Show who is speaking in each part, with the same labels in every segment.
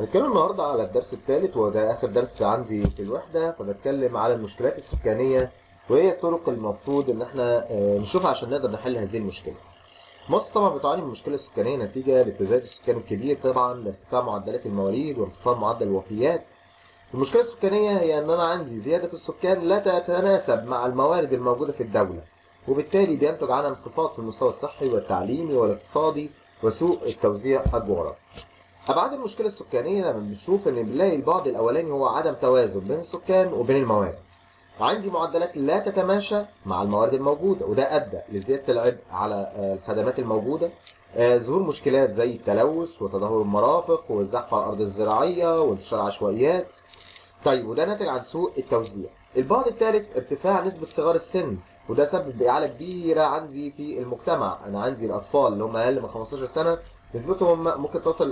Speaker 1: هنتكلم النهارده على الدرس الثالث وده اخر درس عندي في الوحده فبتكلم على المشكلات السكانيه وهي الطرق المفروض ان احنا آه، نشوفها عشان نقدر نحل هذه المشكله. مصر طبعا بتعاني من المشكله السكانيه نتيجه للتزايد السكاني الكبير طبعا لارتفاع معدلات المواليد وارتفاع معدل الوفيات. المشكله السكانيه هي ان انا عندي زياده في السكان لا تتناسب مع الموارد الموجوده في الدوله وبالتالي بينتج عنها انخفاض في المستوى الصحي والتعليمي والاقتصادي وسوء التوزيع الجغرافي. ابعاد المشكله السكانيه لما بنشوف ان بنلاقي البعد الاولاني هو عدم توازن بين السكان وبين الموارد عندي معدلات لا تتماشى مع الموارد الموجوده وده ادى لزياده العبء على آه، الخدمات الموجوده آه، ظهور مشكلات زي التلوث وتدهور المرافق والزحف على الارض الزراعيه وانتشار عشوائيات طيب وده ناتج عن سوء التوزيع البعد الثالث ارتفاع نسبه صغار السن وده سبب إعالة كبيرة عندي في المجتمع أنا عندي الأطفال اللي هم أقل من 15 سنة نسبتهم ممكن تصل ل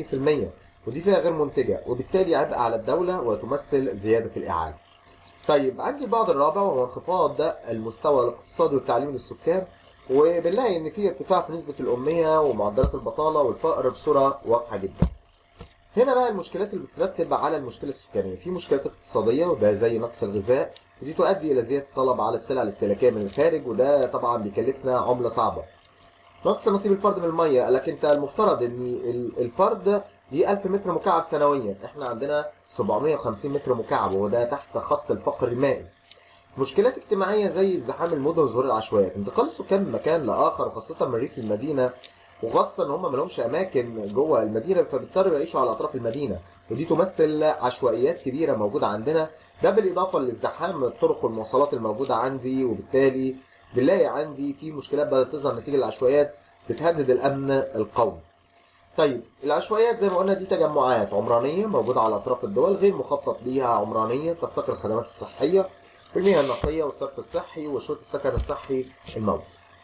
Speaker 1: 35% ودي فئة غير منتجة وبالتالي عبء على الدولة وتمثل زيادة في الإعالة. طيب عندي البعد الرابع وهو انخفاض المستوى الاقتصادي والتعليمي للسكان وبنلاقي إن في ارتفاع في نسبة الأمية ومعدلات البطالة والفقر بصورة واضحة جدا. هنا بقى المشكلات اللي بترتب على المشكلة السكانية، في مشكلات اقتصادية وده زي نقص الغذاء ودي تؤدي إلى زيادة الطلب على السلع الاستهلاكية من الخارج وده طبعا بيكلفنا عملة صعبة. نقص نصيب الفرد من المية قال لك انت المفترض ان ال- الفرد دي 1000 متر مكعب سنويا احنا عندنا 750 متر مكعب وده تحت خط الفقر المائي مشكلات اجتماعية زي ازدحام المدن وظهور العشوائيات انتقال السكان من مكان لآخر خاصة من ريف المدينة وخاصة ان هم ملهمش اماكن جوه المدينة فبيضطروا يعيشوا على اطراف المدينة ودي تمثل عشوائيات كبيرة موجودة عندنا ده بالاضافة لازدحام الطرق والمواصلات الموجودة عندي وبالتالي بنلاقي عندي في مشكلات بدأت تظهر نتيجة العشوائيات بتهدد الأمن القومي. طيب العشوائيات زي ما قلنا دي تجمعات عمرانية موجودة على أطراف الدول غير مخطط ليها عمرانية تفتقر الخدمات الصحية والمياه النقية والصرف الصحي وشروط السكن الصحي الموجود.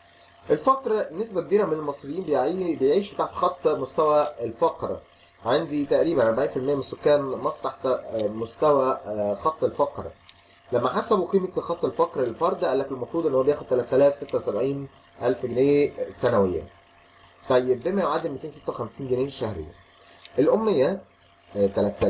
Speaker 1: الفقر نسبة كبيرة من المصريين بيعي- بيعيشوا تحت خط مستوى الفقر. عندي تقريبا 40% من سكان مصر تحت آه، مستوى آه، خط الفقر. لما حسبوا قيمة خط الفقر للفرد قال لك المفروض ان هو بياخد 3076 ألف جنيه سنويا. طيب بما يعادل 256 جنيه شهريا. الأمية آه،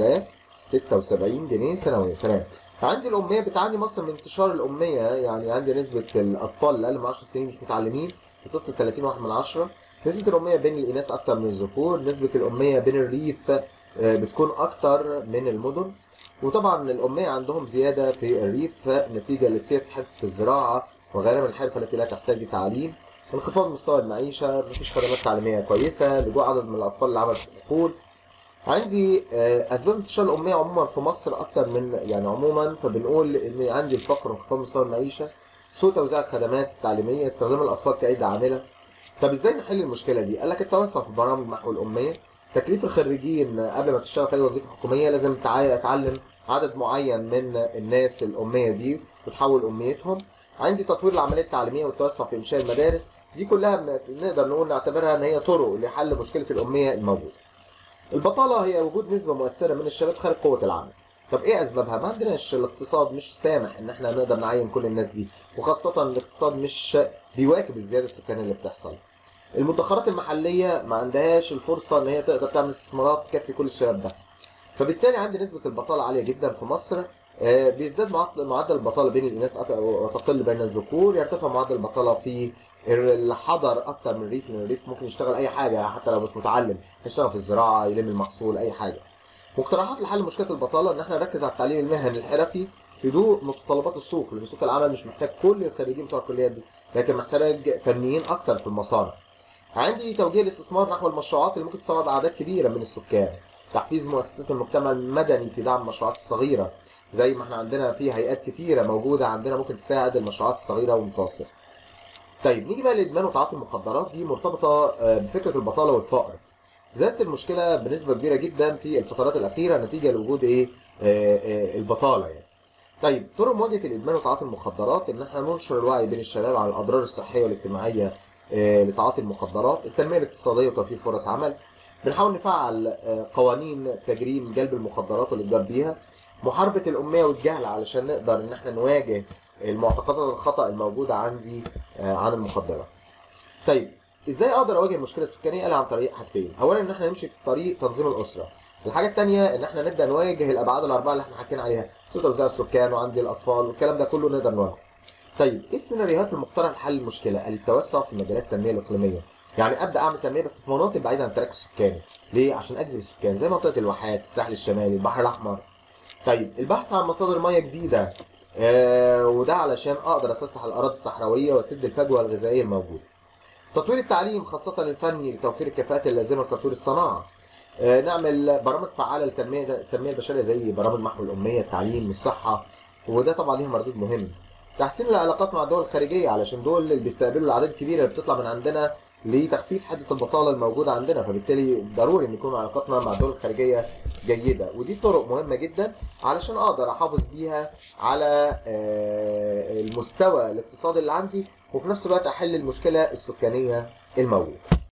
Speaker 1: 3076 جنيه سنويا تمام. عندي الأمية بتعاني مصر من انتشار الأمية يعني عندي نسبة الأطفال اللي أقل من 10 سنين مش متعلمين بتصل 30 واحد من عشرة. نسبة الأمية بين الإناث أكتر من الذكور، نسبة الأمية بين الريف آه، بتكون أكتر من المدن. وطبعا الأمية عندهم زيادة في الريف نتيجة لسيادة حرفة الزراعة وغالبا الحرفة التي لا تحتاج تعليم انخفاض مستوى المعيشة مفيش خدمات تعليمية كويسة لجوء عدد من الأطفال لعمل في الحقول عندي آه، أسباب انتشار الأمية عموما في مصر أكتر من يعني عموما فبنقول إن عندي الفقر وانخفاض مستوى المعيشة سوء توزيع الخدمات التعليمية استخدام الأطفال كأيدي عاملة طب إزاي نحل المشكلة دي؟ قال لك التوسع في برامج محو الأمية تكليف الخريجين قبل ما تشتغل في أي وظيفة حكومية لازم تع- تعلم عدد معين من الناس الأمية دي وتحول أميتهم عندي تطوير العملية التعليمية والتوسع في إنشاء المدارس دي كلها م- نقدر نقول نعتبرها إن هي طرق لحل مشكلة الأمية الموجودة البطالة هي وجود نسبة مؤثرة من الشباب خارج قوة العمل طب ايه اسبابها؟ ما عندناش الاقتصاد مش سامح ان احنا نقدر نعين كل الناس دي وخاصة الاقتصاد مش بيواكب الزيادة السكانية اللي بتحصل المدخرات المحلية ما عندهاش الفرصة ان هي تقدر تعمل استثمارات تكفي كل الشباب ده فبالتالي عندي نسبة البطالة عالية جدا في مصر آه، بيزداد معدل معدل البطالة بين الإناث أك- وتقل بين الذكور يرتفع معدل البطالة في الحضر أكتر من الريف لأن الريف ممكن يشتغل أي حاجة حتى لو مش متعلم يشتغل في الزراعة يلم المحصول أي حاجة مقترحات لحل مشكلة البطالة إن احنا نركز على التعليم المهني الحرفي في ضوء متطلبات السوق لأن سوق العمل مش محتاج كل الخريجين بتوع الكليات دي لكن محتاج فنيين أكتر في المصانع عندي توجيه الاستثمار نحو المشروعات اللي ممكن تستوعب أعداد كبيرة من السكان تحفيز مؤسسات المجتمع المدني في دعم المشروعات الصغيرة زي ما احنا عندنا في هيئات كتيرة موجودة عندنا ممكن تساعد المشروعات الصغيرة والمتوسطة. طيب نيجي بقى لإدمان وتعاطي المخدرات دي مرتبطة آه، بفكرة البطالة والفقر. زادت المشكلة بنسبة كبيرة جدا في الفترات الأخيرة نتيجة لوجود إيه؟ آه، آه، البطالة يعني. طيب طرق مواجهة الإدمان وتعاطي المخدرات إن احنا ننشر الوعي بين الشباب عن الأضرار الصحية والاجتماعية آه، لتعاطي المخدرات، التنمية الاقتصادية وتوفير فرص عمل. بنحاول نفعل آه، قوانين تجريم جلب المخدرات والإتجار بيها محاربة الأمية والجهل علشان نقدر إن احنا نواجه المعتقدات الخطأ الموجودة عندي آه، عن المخدرات. طيب ازاي اقدر اواجه المشكله السكانيه؟ قال عن طريق حاجتين، اولا ان احنا نمشي في طريق تنظيم الاسره. الحاجه الثانيه ان احنا نبدا نواجه الابعاد الاربعه اللي احنا حكينا عليها سوء توزيع السكان وعندي الاطفال والكلام ده كله نقدر نواجهه طيب ايه السيناريوهات المقترحه لحل المشكله التوسع في مجالات التنميه الاقليميه يعني ابدا اعمل تنميه بس في مناطق بعيده عن التركز السكاني ليه عشان اجذب السكان زي منطقه الواحات الساحل الشمالي البحر الاحمر طيب البحث عن مصادر ميه جديده آه وده علشان اقدر استصلح الاراضي الصحراويه واسد الفجوه الغذائيه الموجوده تطوير التعليم خاصه الفني لتوفير الكفاءات اللازمه لتطوير الصناعه آه نعمل برامج فعاله للتنميه التنميه البشريه زي برامج محو الاميه التعليم والصحه وده طبعا ليها مردود مهم تحسين العلاقات مع الدول الخارجيه علشان دول اللي بيستقبلوا الاعداد الكبيره اللي بتطلع من عندنا لتخفيف حده البطاله الموجوده عندنا فبالتالي ضروري ان يكون علاقاتنا مع الدول الخارجيه جيده ودي طرق مهمه جدا علشان اقدر احافظ بيها على آه، المستوى الاقتصادي اللي عندي وفي نفس الوقت احل المشكله السكانيه الموجوده